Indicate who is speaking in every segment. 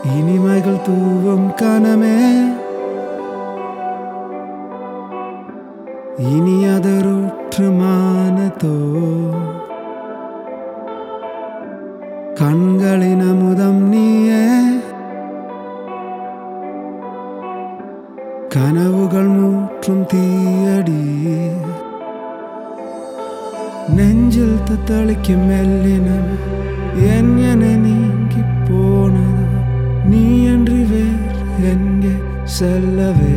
Speaker 1: இனிமைகள் தூவும் கனமே இனியதருற்று மானத்தோ கண்களின் அமுதம் நீயே கனவுகள் மூற்றும் தீயடி நெஞ்சில் தத்தளிக்கும் மெல்லினம் என் என நீங்கி போனதோ நீ என்று வேறு எங்கே செல்லவே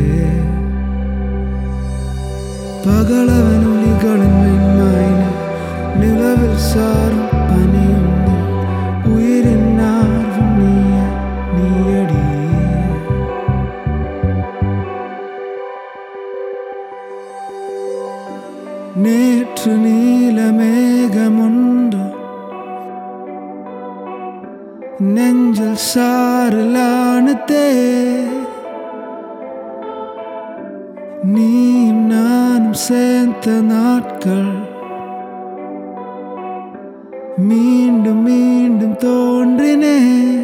Speaker 1: பகலவன் ஒளிகளின் மென்மாயின நிலவில் சாரும் பனியும் நீ உயிரின் ஆர்வம் நீய நீயடி நேற்று நீல மேகமுண்டு நெஞ்சில் சாரலானதே நீயும் நானும் சேர்ந்த நாட்கள் மீண்டும் மீண்டும் தோன்றினே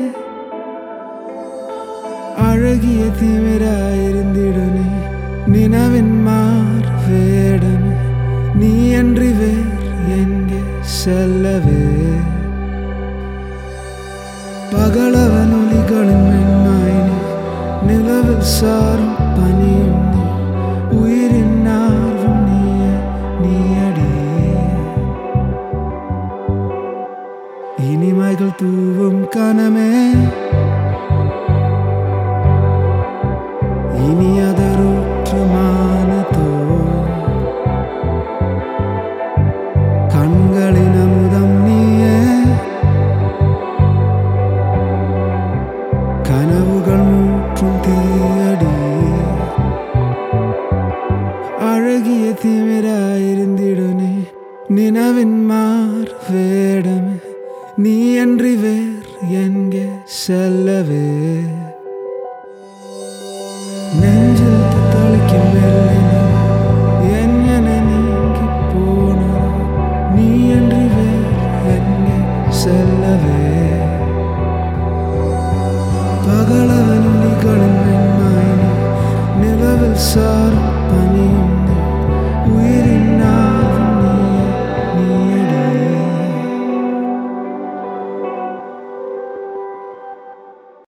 Speaker 1: அழகிய திமிராயிருந்திடுனே நினவின் மார் வேடமே நீ அன்றி வேறு எங்கே செல்லவே பகலவன் ஒளிகளின் மென்மாயினி நிலவில் சாரும் பனியும் நீ உயிரின் ஆர்வம் நீய நீயடி இனிமைகள் தூவும் கனமே இனியதருற்று மானத்தோ கண்களின் அமுதம் நீயே கனவுகள் மூற்றும் தீயடி அழகிய திமிராயிருந்திடுனே நினவின் மார் வேடமே நீ அன்றி வேறு எங்கே செல்லவே நெஞ்ச